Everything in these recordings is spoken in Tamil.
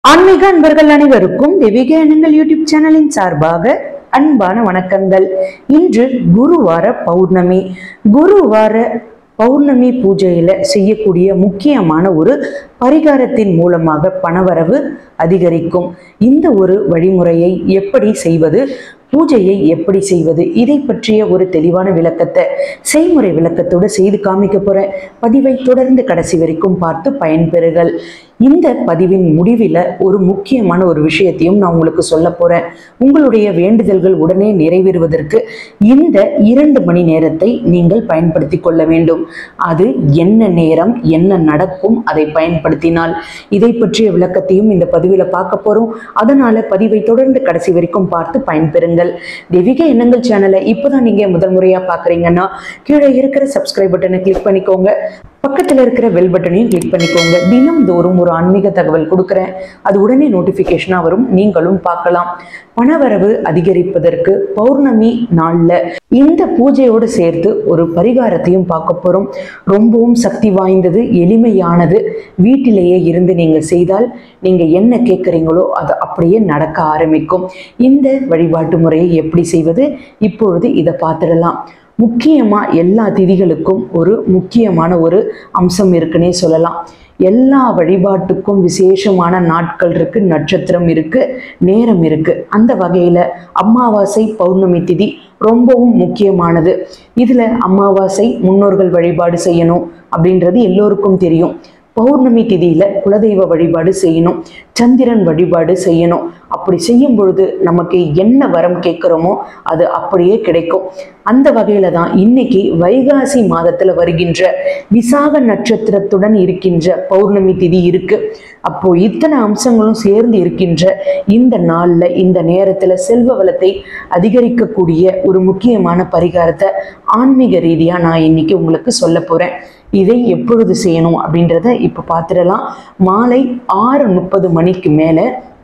ஆன்மீக அன்பர்கள் அனைவருக்கும் தெய்வீக எண்ணங்கள் யூடியூப் சேனலின் சார்பாக அன்பான வணக்கங்கள் இன்று குருவார பௌர்ணமி குருவார பௌர்ணமி பூஜையில செய்யக்கூடிய முக்கியமான ஒரு பரிகாரத்தின் மூலமாக பணவரவு அதிகரிக்கும் இந்த ஒரு வழிமுறையை எப்படி செய்வது பூஜையை எப்படி செய்வது இதை பற்றிய ஒரு தெளிவான விளக்கத்தை செய்முறை விளக்கத்தோடு செய்து காமிக்க போற பதிவை தொடர்ந்து கடைசி வரைக்கும் பார்த்து பயன்பெறுகள் இந்த பதிவின் முடிவில் ஒரு முக்கியமான ஒரு விஷயத்தையும் நான் உங்களுக்கு சொல்ல போறேன் உங்களுடைய வேண்டுதல்கள் உடனே நிறைவேறுவதற்கு இந்த இரண்டு மணி நேரத்தை நீங்கள் பயன்படுத்தி கொள்ள வேண்டும் அது என்ன நேரம் என்ன நடக்கும் அதை பயன்படுத்தினால் இதை பற்றிய விளக்கத்தையும் இந்த பதிவில் பார்க்க போறோம் அதனால பதிவை தொடர்ந்து கடைசி வரைக்கும் பார்த்து பயன்பெறுங்கள் தெய்வீக எண்ணங்கள் சேனலை இப்போதான் நீங்க முதல் முறையா பாக்குறீங்கன்னா கீழே இருக்கிற சப்ஸ்கிரைப் பட்டனை கிளிக் பண்ணிக்கோங்க பக்கத்துல இருக்கிற பெல் பட்டனையும் கிளிக் பண்ணிக்கோங்க தினம்தோறும் ஒரு ஆன்மீக தகவல் கொடுக்குறேன் அது உடனே நோட்டிபிகேஷனா வரும் நீங்களும் பார்க்கலாம் பணவரவு அதிகரிப்பதற்கு பௌர்ணமி நாள்ல இந்த பூஜையோடு சேர்த்து ஒரு பரிகாரத்தையும் பார்க்க போறோம் ரொம்பவும் சக்தி வாய்ந்தது எளிமையானது வீட்டிலேயே இருந்து நீங்க செய்தால் நீங்க என்ன கேட்குறீங்களோ அது அப்படியே நடக்க ஆரம்பிக்கும் இந்த வழிபாட்டு முறையை எப்படி செய்வது இப்பொழுது இதை பார்த்துடலாம் முக்கியமா எல்லா திதிகளுக்கும் ஒரு முக்கியமான ஒரு அம்சம் இருக்குன்னே சொல்லலாம் எல்லா வழிபாட்டுக்கும் விசேஷமான நாட்கள் இருக்கு நட்சத்திரம் இருக்கு நேரம் இருக்கு அந்த வகையில அமாவாசை பௌர்ணமி திதி ரொம்பவும் முக்கியமானது இதுல அமாவாசை முன்னோர்கள் வழிபாடு செய்யணும் அப்படின்றது எல்லோருக்கும் தெரியும் பௌர்ணமி திதியில குலதெய்வ வழிபாடு செய்யணும் சந்திரன் வழிபாடு செய்யணும் அப்படி செய்யும் பொழுது நமக்கு என்ன வரம் கேட்குறோமோ அது அப்படியே கிடைக்கும் அந்த வகையில தான் இன்னைக்கு வைகாசி மாதத்துல வருகின்ற விசாக நட்சத்திரத்துடன் இருக்கின்ற பௌர்ணமி திதி இருக்கு அப்போ இத்தனை அம்சங்களும் சேர்ந்து இருக்கின்ற இந்த நாள்ல இந்த நேரத்துல செல்வ வளத்தை அதிகரிக்கக்கூடிய ஒரு முக்கியமான பரிகாரத்தை ஆன்மீக ரீதியா நான் இன்னைக்கு உங்களுக்கு சொல்ல போறேன் இதை எப்பொழுது செய்யணும் அப்படின்றத இப்ப பார்த்துடலாம் மாலை ஆறு முப்பது மணிக்கு மேல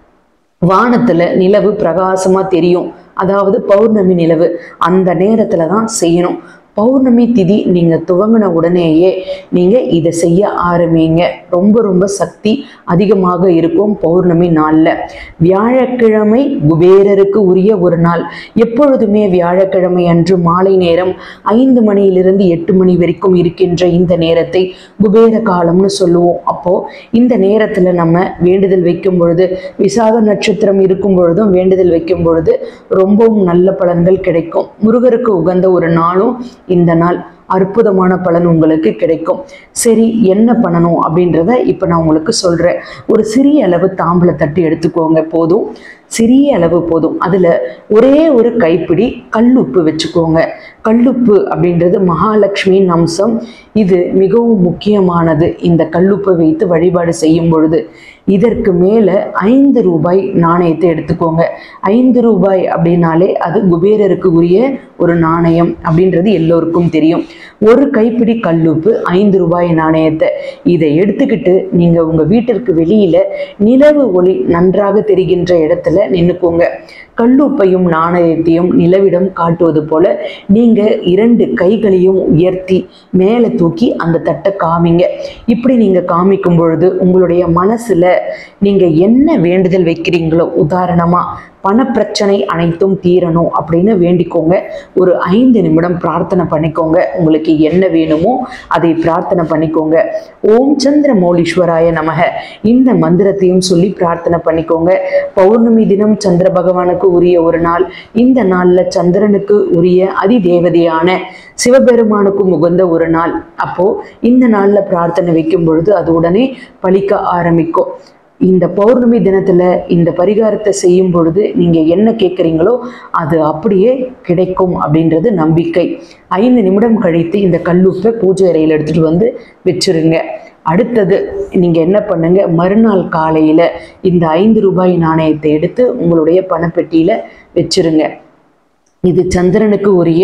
வானத்துல நிலவு பிரகாசமா தெரியும் அதாவது பௌர்ணமி நிலவு அந்த நேரத்துல தான் செய்யணும் பௌர்ணமி திதி நீங்க துவங்கின உடனேயே நீங்க இதை செய்ய ஆரம்பிங்க ரொம்ப ரொம்ப சக்தி அதிகமாக இருக்கும் பௌர்ணமி நாள்ல வியாழக்கிழமை குபேரருக்கு உரிய ஒரு நாள் எப்பொழுதுமே வியாழக்கிழமை அன்று மாலை நேரம் ஐந்து மணியிலிருந்து எட்டு மணி வரைக்கும் இருக்கின்ற இந்த நேரத்தை குபேர காலம்னு சொல்லுவோம் அப்போ இந்த நேரத்துல நம்ம வேண்டுதல் வைக்கும் பொழுது விசாக நட்சத்திரம் இருக்கும் பொழுதும் வேண்டுதல் வைக்கும் பொழுது ரொம்பவும் நல்ல பலன்கள் கிடைக்கும் முருகருக்கு உகந்த ஒரு நாளும் இந்த நாள் அற்புதமான பலன் உங்களுக்கு கிடைக்கும் சரி என்ன பண்ணணும் அப்படின்றத இப்போ நான் உங்களுக்கு சொல்கிறேன் ஒரு சிறிய அளவு தாம்பளை தட்டு எடுத்துக்கோங்க போதும் சிறிய அளவு போதும் அதில் ஒரே ஒரு கைப்பிடி கல்லுப்பு வச்சுக்கோங்க கல்லுப்பு அப்படின்றது மகாலட்சுமியின் அம்சம் இது மிகவும் முக்கியமானது இந்த கல்லுப்பை வைத்து வழிபாடு செய்யும் பொழுது இதற்கு மேலே ஐந்து ரூபாய் நாணயத்தை எடுத்துக்கோங்க ஐந்து ரூபாய் அப்படின்னாலே அது குபேரருக்கு உரிய ஒரு நாணயம் அப்படின்றது எல்லோருக்கும் தெரியும் ஒரு கைப்பிடி கல்லுப்பு ஐந்து ரூபாய் நாணயத்தை இதை எடுத்துக்கிட்டு நீங்கள் உங்கள் வீட்டிற்கு வெளியில் நிலவு ஒளி நன்றாக தெரிகின்ற இடத்துல நின்றுக்கோங்க கல்லுப்பையும் நாணயத்தையும் நிலவிடம் காட்டுவது போல நீங்க இரண்டு கைகளையும் உயர்த்தி மேலே தூக்கி அந்த தட்டை காமிங்க இப்படி நீங்க காமிக்கும் பொழுது உங்களுடைய மனசுல நீங்க என்ன வேண்டுதல் வைக்கிறீங்களோ உதாரணமா பணப்பிரச்சனை அனைத்தும் தீரணும் அப்படின்னு வேண்டிக்கோங்க ஒரு ஐந்து நிமிடம் பிரார்த்தனை பண்ணிக்கோங்க உங்களுக்கு என்ன வேணுமோ அதை பிரார்த்தனை பண்ணிக்கோங்க ஓம் சந்திர மௌலீஸ்வராய நமக இந்த மந்திரத்தையும் சொல்லி பிரார்த்தனை பண்ணிக்கோங்க பௌர்ணமி தினம் சந்திர பகவானுக்கு உரிய ஒரு நாள் இந்த நாள்ல சந்திரனுக்கு உரிய அதிதேவதையான சிவபெருமானுக்கும் உகந்த ஒரு நாள் அப்போ இந்த நாள்ல பிரார்த்தனை வைக்கும் பொழுது அது உடனே பலிக்க ஆரம்பிக்கும் இந்த பௌர்ணமி தினத்துல இந்த பரிகாரத்தை செய்யும் பொழுது நீங்க என்ன கேட்குறீங்களோ அது அப்படியே கிடைக்கும் அப்படின்றது நம்பிக்கை ஐந்து நிமிடம் கழித்து இந்த கல்லுப்பை பூஜை அறையில் எடுத்துட்டு வந்து வச்சிருங்க அடுத்தது நீங்க என்ன பண்ணுங்க மறுநாள் காலையில இந்த ஐந்து ரூபாய் நாணயத்தை எடுத்து உங்களுடைய பணப்பெட்டியில வச்சிருங்க இது சந்திரனுக்கு உரிய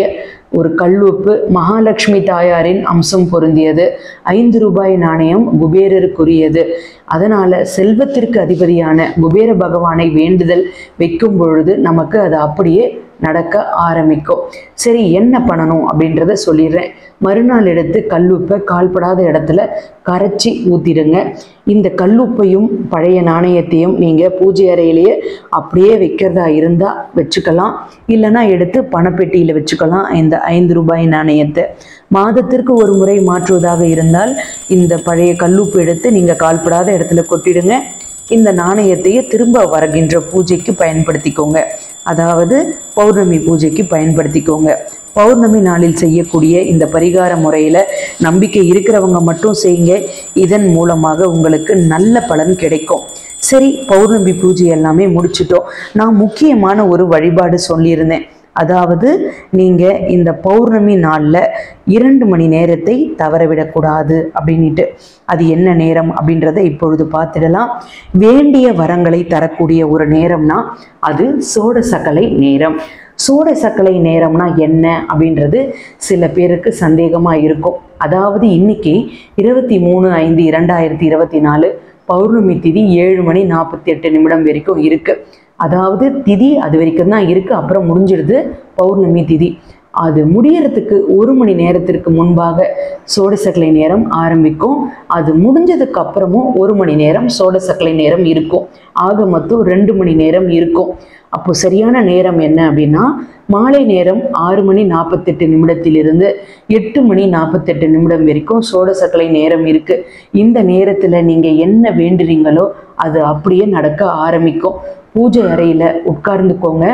ஒரு கல்லுப்பு மகாலட்சுமி தாயாரின் அம்சம் பொருந்தியது ஐந்து ரூபாய் நாணயம் குபேரருக்குரியது அதனால செல்வத்திற்கு அதிபதியான குபேர பகவானை வேண்டுதல் வைக்கும் பொழுது நமக்கு அது அப்படியே நடக்க ஆரம்பிக்கும் சரி என்ன பண்ணணும் அப்படின்றத சொல்லிடுறேன் மறுநாள் எடுத்து கல்லுப்பை கால்படாத இடத்துல கரைச்சி ஊற்றிடுங்க இந்த கல்லுப்பையும் பழைய நாணயத்தையும் நீங்கள் பூஜை அறையிலேயே அப்படியே வைக்கிறதா இருந்தால் வச்சுக்கலாம் இல்லைன்னா எடுத்து பணப்பெட்டியில் வச்சுக்கலாம் இந்த ஐந்து ரூபாய் நாணயத்தை மாதத்திற்கு ஒரு முறை மாற்றுவதாக இருந்தால் இந்த பழைய கல்லுப்பு எடுத்து நீங்கள் கால்படாத இடத்துல கொட்டிடுங்க இந்த நாணயத்தையே திரும்ப வருகின்ற பூஜைக்கு பயன்படுத்திக்கோங்க அதாவது பௌர்ணமி பூஜைக்கு பயன்படுத்திக்கோங்க பௌர்ணமி நாளில் செய்யக்கூடிய இந்த பரிகார முறையில் நம்பிக்கை இருக்கிறவங்க மட்டும் செய்யுங்க இதன் மூலமாக உங்களுக்கு நல்ல பலன் கிடைக்கும் சரி பௌர்ணமி பூஜை எல்லாமே முடிச்சிட்டோம் நான் முக்கியமான ஒரு வழிபாடு சொல்லியிருந்தேன் அதாவது நீங்கள் இந்த பௌர்ணமி நாளில் இரண்டு மணி நேரத்தை தவறவிடக்கூடாது அப்படின்ட்டு அது என்ன நேரம் அப்படின்றத இப்பொழுது பார்த்துடலாம் வேண்டிய வரங்களை தரக்கூடிய ஒரு நேரம்னா அது சோடசக்கலை நேரம் சோடசக்கலை நேரம்னா என்ன அப்படின்றது சில பேருக்கு சந்தேகமாக இருக்கும் அதாவது இன்னைக்கு இருபத்தி மூணு ஐந்து இரண்டாயிரத்தி இருபத்தி நாலு பௌர்ணமி திதி ஏழு மணி நாற்பத்தி எட்டு நிமிடம் வரைக்கும் இருக்கு அதாவது திதி அது வரைக்கும் தான் இருக்கு அப்புறம் முடிஞ்சிடுது பௌர்ணமி திதி அது முடியறதுக்கு ஒரு மணி நேரத்திற்கு முன்பாக சோடசக்கலை நேரம் ஆரம்பிக்கும் அது முடிஞ்சதுக்கு அப்புறமும் ஒரு மணி நேரம் சோடசக்கலை நேரம் இருக்கும் ஆக மொத்தம் ரெண்டு மணி நேரம் இருக்கும் அப்போ சரியான நேரம் என்ன அப்படின்னா மாலை நேரம் ஆறு மணி நாற்பத்தெட்டு நிமிடத்திலிருந்து எட்டு மணி நாற்பத்தெட்டு நிமிடம் வரைக்கும் சோடசக்கலை நேரம் இருக்கு இந்த நேரத்தில் நீங்கள் என்ன வேண்டுறீங்களோ அது அப்படியே நடக்க ஆரம்பிக்கும் பூஜை அறையில் உட்கார்ந்துக்கோங்க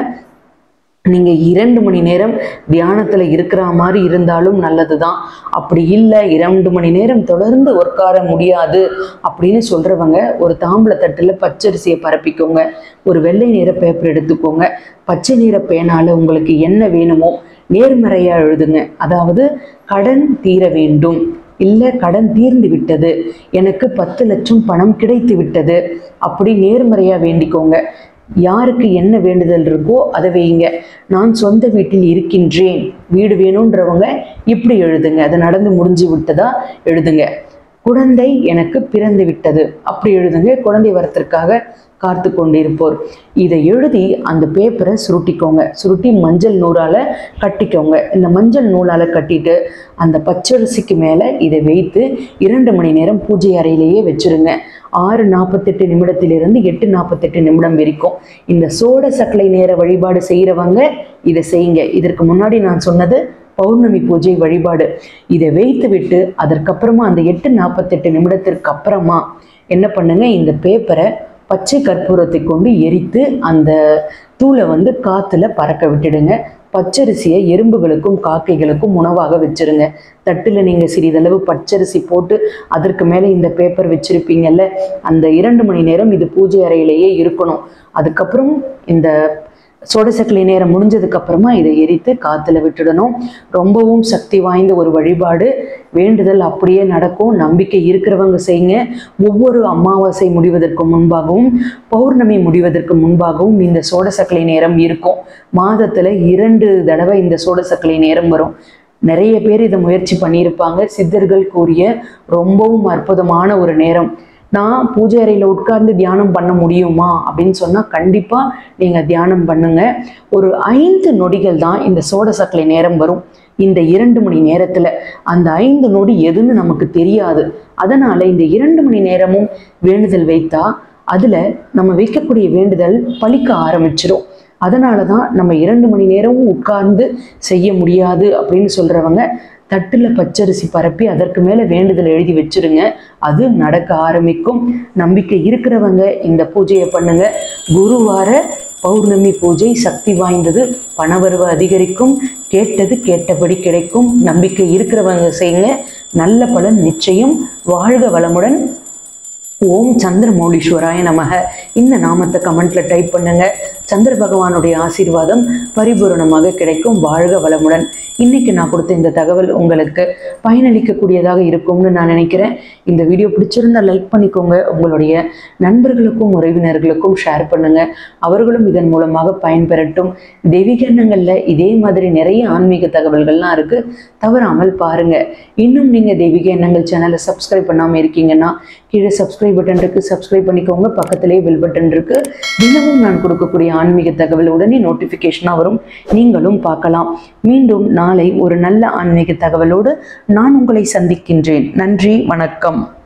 நீங்கள் இரண்டு மணி நேரம் தியானத்தில் இருக்கிற மாதிரி இருந்தாலும் நல்லது தான் அப்படி இல்லை இரண்டு மணி நேரம் தொடர்ந்து உட்கார முடியாது அப்படின்னு சொல்கிறவங்க ஒரு தாம்பளை தட்டில் பச்சரிசியை பரப்பிக்கோங்க ஒரு வெள்ளை நிற பேப்பர் எடுத்துக்கோங்க பச்சை நிற பேனால உங்களுக்கு என்ன வேணுமோ நேர்மறையாக எழுதுங்க அதாவது கடன் தீர வேண்டும் இல்லை கடன் தீர்ந்து விட்டது எனக்கு பத்து லட்சம் பணம் கிடைத்து விட்டது அப்படி நேர்மறையாக வேண்டிக்கோங்க யாருக்கு என்ன வேண்டுதல் இருக்கோ அதை வைங்க நான் சொந்த வீட்டில் இருக்கின்றேன் வீடு வேணுன்றவங்க இப்படி எழுதுங்க அது நடந்து முடிஞ்சு விட்டதா எழுதுங்க குழந்தை எனக்கு பிறந்து விட்டது அப்படி எழுதுங்க குழந்தை வரத்திற்காக காத்து கொண்டிருப்போர் இதை எழுதி அந்த பேப்பரை சுருட்டிக்கோங்க சுருட்டி மஞ்சள் நூறால் கட்டிக்கோங்க இந்த மஞ்சள் நூலால் கட்டிட்டு அந்த பச்சரிசிக்கு மேலே இதை வைத்து இரண்டு மணி நேரம் பூஜை அறையிலேயே வச்சிருங்க ஆறு நாற்பத்தெட்டு நிமிடத்திலிருந்து எட்டு நாற்பத்தெட்டு நிமிடம் வரைக்கும் இந்த சோட சக்கலை நேர வழிபாடு செய்கிறவங்க இதை செய்யுங்க இதற்கு முன்னாடி நான் சொன்னது பௌர்ணமி பூஜை வழிபாடு இதை வைத்து விட்டு அதற்கப்புறமா அந்த எட்டு நாற்பத்தெட்டு நிமிடத்திற்கு அப்புறமா என்ன பண்ணுங்க இந்த பேப்பரை பச்சை கற்பூரத்தை கொண்டு எரித்து அந்த தூளை வந்து காத்துல பறக்க விட்டுடுங்க பச்சரிசியை எறும்புகளுக்கும் காக்கைகளுக்கும் உணவாக வச்சிருங்க தட்டில் நீங்கள் சிறிதளவு பச்சரிசி போட்டு அதற்கு மேலே இந்த பேப்பர் வச்சிருப்பீங்கல்ல அந்த இரண்டு மணி நேரம் இது பூஜை அறையிலேயே இருக்கணும் அதுக்கப்புறம் இந்த சோடசக்கலை நேரம் முடிஞ்சதுக்கு அப்புறமா இதை எரித்து காத்துல விட்டுடணும் ரொம்பவும் சக்தி வாய்ந்த ஒரு வழிபாடு வேண்டுதல் அப்படியே நடக்கும் நம்பிக்கை இருக்கிறவங்க செய்யுங்க ஒவ்வொரு அமாவாசை முடிவதற்கு முன்பாகவும் பௌர்ணமி முடிவதற்கு முன்பாகவும் இந்த சோடசக்கலை நேரம் இருக்கும் மாதத்துல இரண்டு தடவை இந்த சோடசக்கலை நேரம் வரும் நிறைய பேர் இதை முயற்சி பண்ணியிருப்பாங்க சித்தர்கள் கூறிய ரொம்பவும் அற்புதமான ஒரு நேரம் நான் பூஜை அறையில் உட்கார்ந்து தியானம் பண்ண முடியுமா அப்படின்னு சொன்னால் கண்டிப்பாக நீங்கள் தியானம் பண்ணுங்க ஒரு ஐந்து நொடிகள் தான் இந்த சோட சக்கலை நேரம் வரும் இந்த இரண்டு மணி நேரத்தில் அந்த ஐந்து நொடி எதுன்னு நமக்கு தெரியாது அதனால் இந்த இரண்டு மணி நேரமும் வேண்டுதல் வைத்தா அதில் நம்ம வைக்கக்கூடிய வேண்டுதல் பலிக்க ஆரம்பிச்சிடும் அதனால தான் நம்ம இரண்டு மணி நேரமும் உட்கார்ந்து செய்ய முடியாது அப்படின்னு சொல்கிறவங்க தட்டில் பச்சரிசி பரப்பி அதற்கு மேலே வேண்டுதல் எழுதி வச்சிருங்க அது நடக்க ஆரம்பிக்கும் நம்பிக்கை இருக்கிறவங்க இந்த பூஜையை பண்ணுங்க குருவார பௌர்ணமி பூஜை சக்தி வாய்ந்தது பணவரவு அதிகரிக்கும் கேட்டது கேட்டபடி கிடைக்கும் நம்பிக்கை இருக்கிறவங்க செய்யுங்க நல்ல பலன் நிச்சயம் வாழ்க வளமுடன் ஓம் சந்திரமௌலீஸ்வராய நமக இந்த நாமத்தை கமெண்ட்ல டைப் பண்ணுங்க சந்திர பகவானுடைய ஆசீர்வாதம் பரிபூரணமாக கிடைக்கும் வாழ்க வளமுடன் இன்னைக்கு நான் கொடுத்த இந்த தகவல் உங்களுக்கு பயனளிக்கக்கூடியதாக இருக்கும்னு நான் நினைக்கிறேன் இந்த வீடியோ பிடிச்சிருந்தா லைக் பண்ணிக்கோங்க உங்களுடைய நண்பர்களுக்கும் உறவினர்களுக்கும் ஷேர் பண்ணுங்க அவர்களும் இதன் மூலமாக பயன்பெறட்டும் தெய்வீக எண்ணங்கள்ல இதே மாதிரி நிறைய ஆன்மீக தகவல்கள்லாம் இருக்கு தவறாமல் பாருங்க இன்னும் நீங்க தெய்வீக எண்ணங்கள் சேனலை சப்ஸ்கிரைப் பண்ணாம இருக்கீங்கன்னா கீழே சப்ஸ்கிரைப் பட்டன் இருக்கு சப்ஸ்கிரைப் பண்ணிக்கோங்க பக்கத்திலேயே பெல் பட்டன் இருக்கு தினமும் நான் கொடுக்கக்கூடிய ஆன்மீக தகவல் உடனே நோட்டிஃபிகேஷனாக வரும் நீங்களும் பார்க்கலாம் மீண்டும் நாளை ஒரு நல்ல ஆன்மீக தகவலோடு நான் உங்களை சந்திக்கின்றேன் நன்றி வணக்கம்